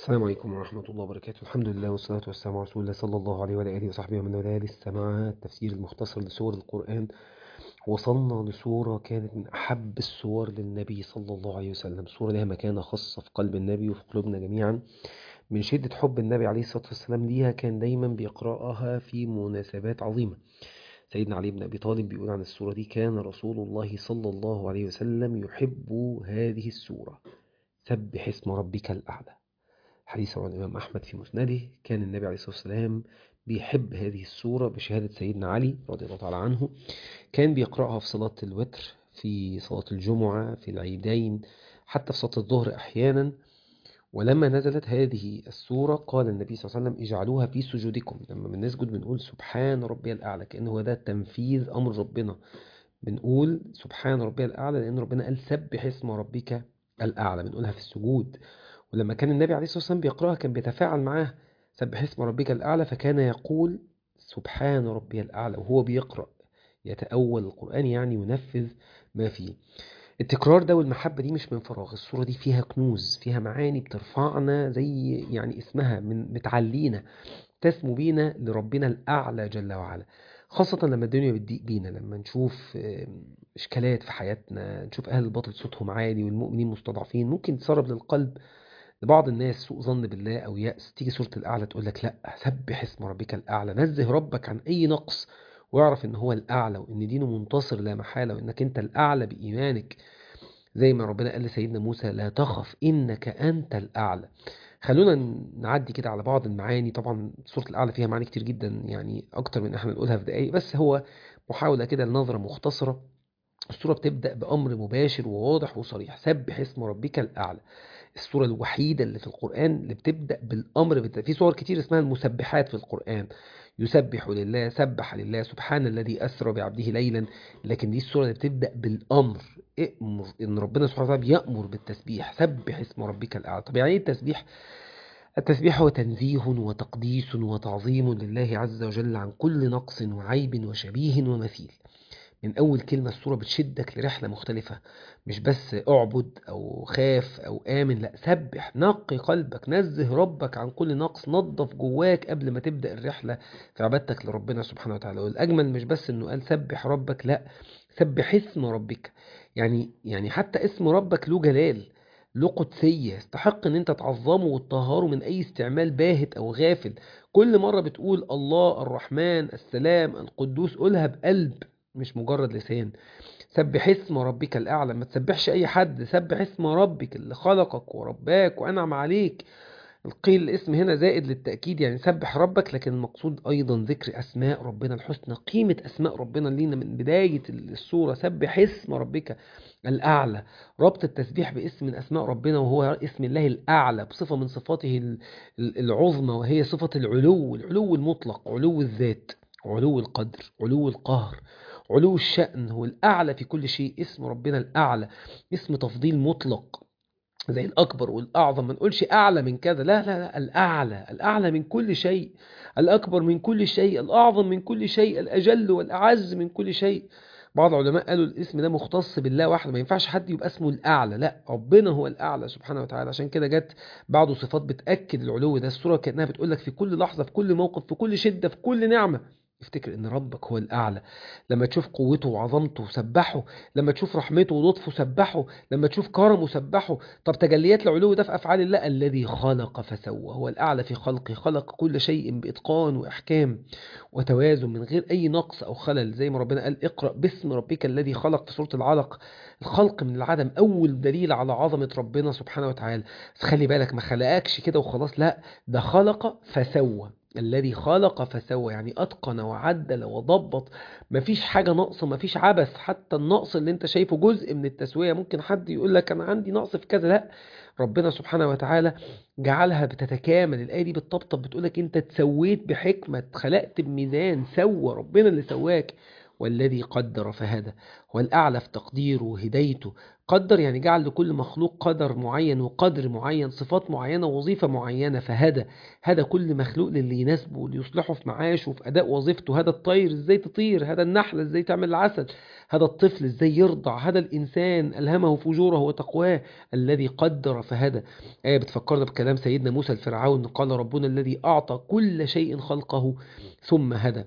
السلام عليكم ورحمة الله وبركاته الحمد لله والصلاة والسلام على رسول الله صلى الله عليه وعلى آله وصحبه ومن والاه لسه مع التفسير المختصر لسور القرآن وصلنا لسورة كانت من أحب السور للنبي صلى الله عليه وسلم سورة لها مكانة خاصة في قلب النبي وفي قلوبنا جميعا من شدة حب النبي عليه الصلاة والسلام ليها كان دايما بيقرأها في مناسبات عظيمة سيدنا علي بن أبي طالب بيقول عن السورة دي كان رسول الله صلى الله عليه وسلم يحب هذه السورة سبح اسم ربك الأعلى حديث عن الإمام أحمد في مسنده كان النبي عليه الصلاة والسلام بيحب هذه السورة بشهادة سيدنا علي رضي الله تعالى عنه كان بيقرأها في صلاة الوتر في صلاة الجمعة في العيدين حتى في صلاة الظهر أحيانا ولما نزلت هذه السورة قال النبي صلى الله عليه وسلم اجعلوها في سجودكم لما بنسجد بنقول سبحان ربي الأعلى كأنه ده تنفيذ أمر ربنا بنقول سبحان ربي الأعلى لأن ربنا قال سبح اسم ربك الأعلى بنقولها في السجود ولما كان النبي عليه الصلاة والسلام بيقرأها كان بيتفاعل معاه سبح اسم ربك الأعلى فكان يقول سبحان ربي الأعلى وهو بيقرأ يتأول القرآن يعني ينفذ ما فيه التكرار ده والمحبة دي مش من فراغ الصورة دي فيها كنوز فيها معاني بترفعنا زي يعني اسمها من بتعلينا تسمو بينا لربنا الأعلى جل وعلا خاصة لما الدنيا بتضيق بينا لما نشوف إشكالات في حياتنا نشوف أهل الباطل صوتهم عالي والمؤمنين مستضعفين ممكن تسرب للقلب لبعض الناس سوء ظن بالله أو يأس تيجي سورة الأعلى تقول لك لا سبح اسم ربك الأعلى نزه ربك عن أي نقص واعرف إن هو الأعلى وإن دينه منتصر لا محالة وإنك أنت الأعلى بإيمانك زي ما ربنا قال لسيدنا موسى لا تخف إنك أنت الأعلى خلونا نعدي كده على بعض المعاني طبعا سورة الأعلى فيها معاني كتير جدا يعني أكتر من احنا نقولها في دقايق بس هو محاولة كده لنظرة مختصرة السورة بتبدأ بأمر مباشر وواضح وصريح سبح اسم ربك الأعلى السورة الوحيدة اللي في القرآن اللي بتبدأ بالأمر بت... في سور كتير اسمها المسبحات في القرآن يسبح لله سبح لله سبحان الذي أسرى بعبده ليلا لكن دي السورة اللي بتبدأ بالأمر ائمر إن ربنا سبحانه وتعالى بيأمر بالتسبيح سبح اسم ربك الأعلى طب يعني ايه التسبيح التسبيح هو تنزيه وتقديس وتعظيم لله عز وجل عن كل نقص وعيب وشبيه ومثيل من أول كلمة السورة بتشدك لرحلة مختلفة مش بس اعبد أو خاف أو آمن لا سبح نقي قلبك نزه ربك عن كل نقص نظف جواك قبل ما تبدأ الرحلة في عبادتك لربنا سبحانه وتعالى والأجمل مش بس إنه قال سبح ربك لا سبح اسم ربك يعني يعني حتى اسم ربك له جلال له قدسية يستحق ان انت تعظمه وتطهره من اي استعمال باهت او غافل كل مرة بتقول الله الرحمن السلام القدوس قولها بقلب مش مجرد لسان سبح اسم ربك الأعلى ما تسبحش أي حد سبح اسم ربك اللي خلقك ورباك وأنعم عليك القيل الاسم هنا زائد للتأكيد يعني سبح ربك لكن المقصود أيضا ذكر أسماء ربنا الحسنى قيمة أسماء ربنا لينا من بداية السورة سبح اسم ربك الأعلى ربط التسبيح باسم من أسماء ربنا وهو اسم الله الأعلى بصفة من صفاته العظمى وهي صفة العلو العلو المطلق علو الذات علو القدر علو القهر علو الشأن هو الأعلى في كل شيء اسم ربنا الأعلى اسم تفضيل مطلق زي الأكبر والأعظم ما نقولش أعلى من كذا لا لا لا الأعلى الأعلى من كل شيء الأكبر من كل شيء الأعظم من كل شيء الأجل والأعز من كل شيء بعض العلماء قالوا الاسم ده مختص بالله وحده ما ينفعش حد يبقى اسمه الأعلى لا ربنا هو الأعلى سبحانه وتعالى عشان كده جت بعض صفات بتأكد العلو ده السورة كأنها بتقول لك في كل لحظة في كل موقف في كل شدة في كل نعمة افتكر ان ربك هو الاعلى لما تشوف قوته وعظمته سبحه لما تشوف رحمته ولطفه سبحه لما تشوف كرمه سبحه طب تجليات العلو ده في افعال الله الذي خلق فسوى هو الاعلى في خلقه خلق كل شيء باتقان واحكام وتوازن من غير اي نقص او خلل زي ما ربنا قال اقرا باسم ربك الذي خلق في سوره العلق الخلق من العدم اول دليل على عظمه ربنا سبحانه وتعالى بس خلي بالك ما خلقكش كده وخلاص لا ده خلق فسوى الذي خلق فسوى يعني أتقن وعدل وضبط مفيش حاجة نقص مفيش عبث حتى النقص اللي انت شايفه جزء من التسوية ممكن حد يقول لك أنا عندي نقص في كذا لا ربنا سبحانه وتعالى جعلها بتتكامل الآية دي بتطبطب بتقول لك انت تسويت بحكمة خلقت بميزان سوى ربنا اللي سواك والذي قدر فهدى هو الأعلى في تقديره وهدايته قدر يعني جعل لكل مخلوق قدر معين وقدر معين صفات معينة وظيفة معينة فهدى هدى كل مخلوق للي يناسبه واللي يصلحه في معاشه وفي أداء وظيفته هدى الطير ازاي تطير هدى النحلة ازاي تعمل العسل هذا الطفل ازاي يرضع هذا الإنسان ألهمه فجوره وتقواه الذي قدر فهدى آية بتفكرنا بكلام سيدنا موسى الفرعون قال ربنا الذي أعطى كل شيء خلقه ثم هدى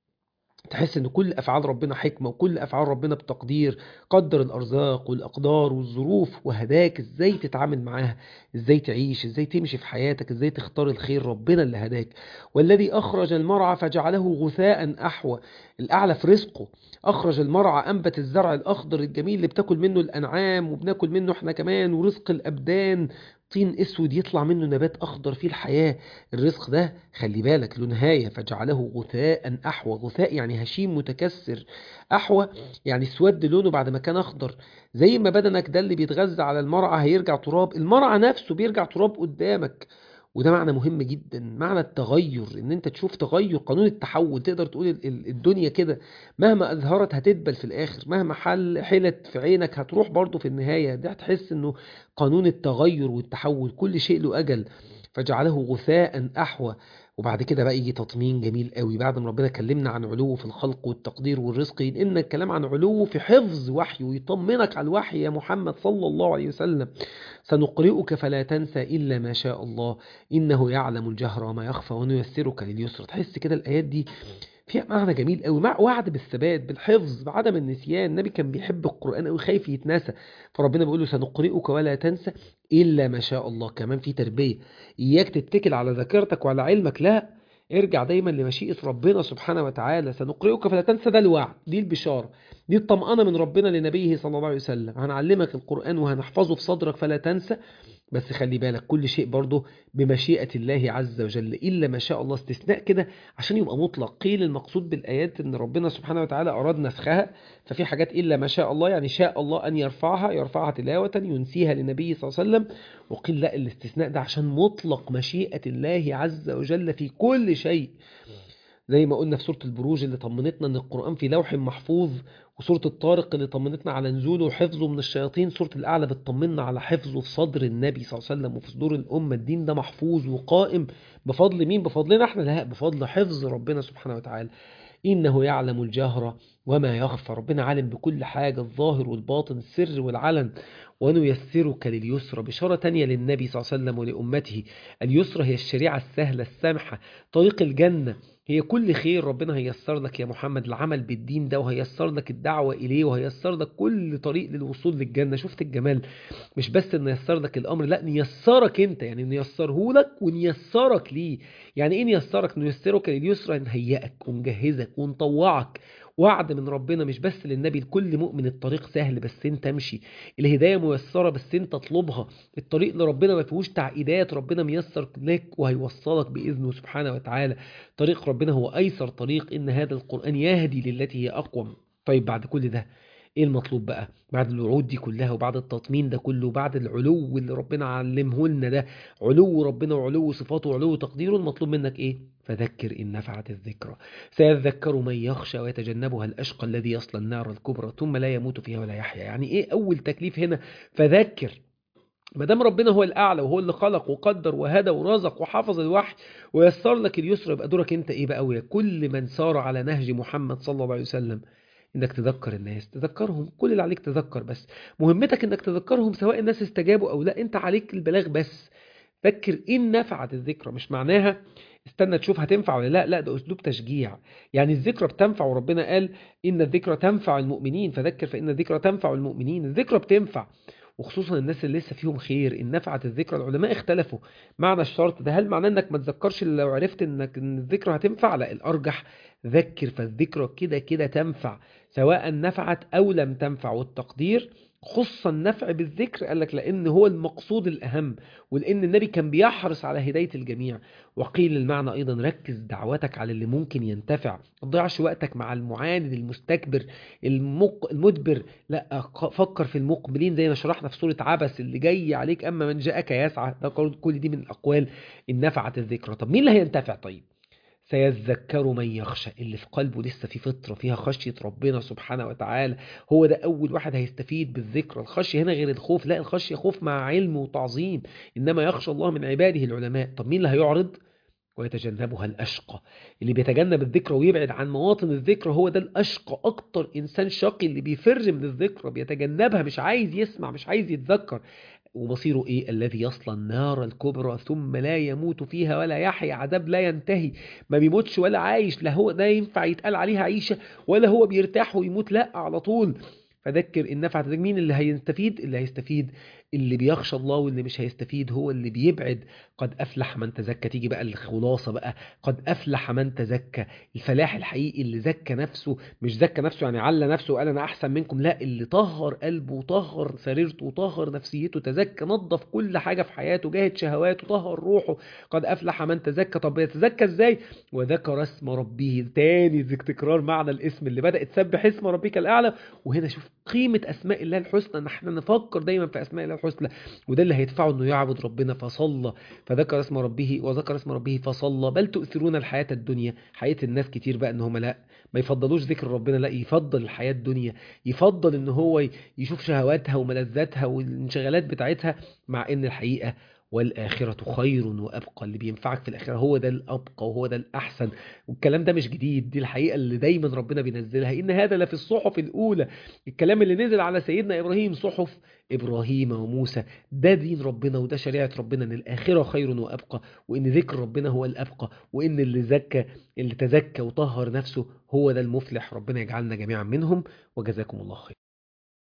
تحس ان كل افعال ربنا حكمه وكل افعال ربنا بتقدير قدر الارزاق والاقدار والظروف وهداك ازاي تتعامل معاها ازاي تعيش ازاي تمشي في حياتك ازاي تختار الخير ربنا اللي هداك والذي اخرج المرعى فجعله غثاء احوى الاعلى في رزقه اخرج المرعى انبت الزرع الاخضر الجميل اللي بتاكل منه الانعام وبناكل منه احنا كمان ورزق الابدان طين اسود يطلع منه نبات اخضر فيه الحياه الرزق ده خلي بالك له نهايه فجعله غثاء احوى غثاء يعني هشيم متكسر احوى يعني اسود لونه بعد ما كان اخضر زي ما بدنك ده اللي بيتغذى على المرعى هيرجع تراب المرعى نفسه بيرجع تراب قدامك وده معنى مهم جدا معنى التغير ان انت تشوف تغير قانون التحول تقدر تقول الدنيا كده مهما اظهرت هتدبل في الاخر مهما حل حلت في عينك هتروح برضو في النهاية ده هتحس انه قانون التغير والتحول كل شيء له اجل فجعله غثاء احوى وبعد كده بقى يجي تطمين جميل قوي بعد ما ربنا كلمنا عن علوه في الخلق والتقدير والرزق ينقلنا الكلام عن علوه في حفظ وحيه ويطمنك على الوحي يا محمد صلى الله عليه وسلم سنقرئك فلا تنسى إلا ما شاء الله إنه يعلم الجهر وما يخفى ونيسرك لليسر تحس كده الآيات دي فيها معنى جميل قوي مع وعد بالثبات بالحفظ بعدم النسيان النبي كان بيحب القرآن قوي خايف يتنسى فربنا بيقول له سنقرئك ولا تنسى إلا ما شاء الله كمان في تربية إياك تتكل على ذاكرتك وعلى علمك لا ارجع دايما لمشيئة ربنا سبحانه وتعالى سنقرئك فلا تنسى ده الوعد دي البشارة دي الطمأنة من ربنا لنبيه صلى الله عليه وسلم هنعلمك القرآن وهنحفظه في صدرك فلا تنسى بس خلي بالك كل شيء برضه بمشيئة الله عز وجل إلا ما شاء الله استثناء كده عشان يبقى مطلق قيل المقصود بالآيات إن ربنا سبحانه وتعالى أراد نسخها ففي حاجات إلا ما شاء الله يعني شاء الله أن يرفعها يرفعها تلاوة ينسيها للنبي صلى الله عليه وسلم وقيل لا الاستثناء ده عشان مطلق مشيئة الله عز وجل في كل شيء زي ما قلنا في سورة البروج اللي طمنتنا ان القرآن في لوح محفوظ وسورة الطارق اللي طمنتنا على نزوله وحفظه من الشياطين سورة الأعلى بتطمنا على حفظه في صدر النبي صلى الله عليه وسلم وفي صدور الأمة الدين ده محفوظ وقائم بفضل مين بفضلنا احنا لا بفضل حفظ ربنا سبحانه وتعالى إنه يعلم الجهر وما يخفى ربنا عالم بكل حاجة الظاهر والباطن السر والعلن ونيسرك لليسرى بشارة تانية للنبي صلى الله عليه وسلم ولأمته اليسرى هي الشريعة السهلة السامحة طريق الجنة هي كل خير ربنا هيسر لك يا محمد العمل بالدين ده وهيسر لك الدعوة إليه وهيسر لك كل طريق للوصول للجنة شفت الجمال مش بس إن يسر لك الأمر لا نيسرك أنت يعني نيسره لك ونيسرك ليه يعني إيه نيسرك نيسرك لليسرى نهيئك ونجهزك ونطوعك وعد من ربنا مش بس للنبي لكل مؤمن الطريق سهل بس انت امشي الهدايه ميسره بس انت اطلبها الطريق لربنا ما فيهوش تعقيدات ربنا ميسر لك وهيوصلك باذنه سبحانه وتعالى طريق ربنا هو ايسر طريق ان هذا القران يهدي للتي هي اقوم طيب بعد كل ده ايه المطلوب بقى بعد الوعود دي كلها وبعد التطمين ده كله وبعد العلو اللي ربنا علمه لنا ده علو ربنا وعلو صفاته وعلو تقديره المطلوب منك ايه فذكر ان نفعت الذكرى سيذكر من يخشى ويتجنبها الاشقى الذي يصلى النار الكبرى ثم لا يموت فيها ولا يحيا يعني ايه اول تكليف هنا فذكر ما دام ربنا هو الاعلى وهو اللي خلق وقدر وهدى ورزق وحفظ الوحي ويسر لك اليسر يبقى دورك انت ايه بقى ويا كل من سار على نهج محمد صلى الله عليه وسلم انك تذكر الناس تذكرهم كل اللي عليك تذكر بس مهمتك انك تذكرهم سواء الناس استجابوا او لا انت عليك البلاغ بس فكر ان نفعت الذكرى مش معناها استنى تشوف هتنفع ولا لا لا ده اسلوب تشجيع يعني الذكرى بتنفع وربنا قال ان الذكرى تنفع المؤمنين فذكر فان الذكرى تنفع المؤمنين الذكرى بتنفع وخصوصا الناس اللي لسه فيهم خير ان نفعت الذكرى العلماء اختلفوا معنى الشرط ده هل معناه انك ما تذكرش الا لو عرفت انك ان الذكرى هتنفع لا الارجح ذكر فالذكرى كده كده تنفع سواء نفعت او لم تنفع والتقدير خص النفع بالذكر قال لك لان هو المقصود الاهم ولان النبي كان بيحرص على هدايه الجميع وقيل المعنى ايضا ركز دعوتك على اللي ممكن ينتفع ما تضيعش وقتك مع المعاند المستكبر المق... المدبر لا فكر في المقبلين زي ما شرحنا في سوره عبس اللي جاي عليك اما من جاءك يسعى ده كل دي من الاقوال ان نفعت الذكرى طب مين اللي هينتفع طيب سيذكر من يخشى اللي في قلبه لسه في فطرة فيها خشية ربنا سبحانه وتعالى هو ده أول واحد هيستفيد بالذكر الخشية هنا غير الخوف لا الخشية خوف مع علم وتعظيم إنما يخشى الله من عباده العلماء طب مين اللي هيعرض ويتجنبها الأشقى اللي بيتجنب الذكر ويبعد عن مواطن الذكر هو ده الأشقى أكتر إنسان شقي اللي بيفر من الذكر بيتجنبها مش عايز يسمع مش عايز يتذكر ومصيره إيه الذي يصلى النار الكبرى ثم لا يموت فيها ولا يحيا عذاب لا ينتهي ما بيموتش ولا عايش لا هو ده ينفع يتقال عليها عيشة ولا هو بيرتاح ويموت لا على طول فذكر إن نفعت مين اللي هيستفيد اللي هيستفيد اللي بيخشى الله واللي مش هيستفيد هو اللي بيبعد قد أفلح من تزكى تيجي بقى الخلاصة بقى قد أفلح من تزكى الفلاح الحقيقي اللي زكى نفسه مش زكى نفسه يعني على نفسه وقال أنا أحسن منكم لا اللي طهر قلبه وطهر سريرته وطهر نفسيته تزكى نظف كل حاجة في حياته جاهد شهواته طهر روحه قد أفلح من تزكى طب يتزكى إزاي وذكر اسم ربه تاني تكرار معنى الاسم اللي بدأ تسبح اسم ربك الأعلى وهنا شوف قيمة أسماء الله الحسنى إن احنا نفكر دايما في أسماء الله الحسنى وده اللي هيدفعه إنه يعبد ربنا فصلى فذكر اسم ربه وذكر اسم ربه فصلى بل تؤثرون الحياة الدنيا حياة الناس كتير بقى إن هم لا ما يفضلوش ذكر ربنا لا يفضل الحياة الدنيا يفضل إن هو يشوف شهواتها وملذاتها والانشغالات بتاعتها مع إن الحقيقة والآخرة خير وأبقى اللي بينفعك في الآخرة هو ده الأبقى وهو ده الأحسن والكلام ده مش جديد دي الحقيقة اللي دايما ربنا بينزلها إن هذا لفي الصحف الأولى الكلام اللي نزل على سيدنا إبراهيم صحف إبراهيم وموسى ده دين ربنا وده شريعة ربنا إن الآخرة خير وأبقى وإن ذكر ربنا هو الأبقى وإن اللي زكى اللي تزكى وطهر نفسه هو ده المفلح ربنا يجعلنا جميعا منهم وجزاكم الله خير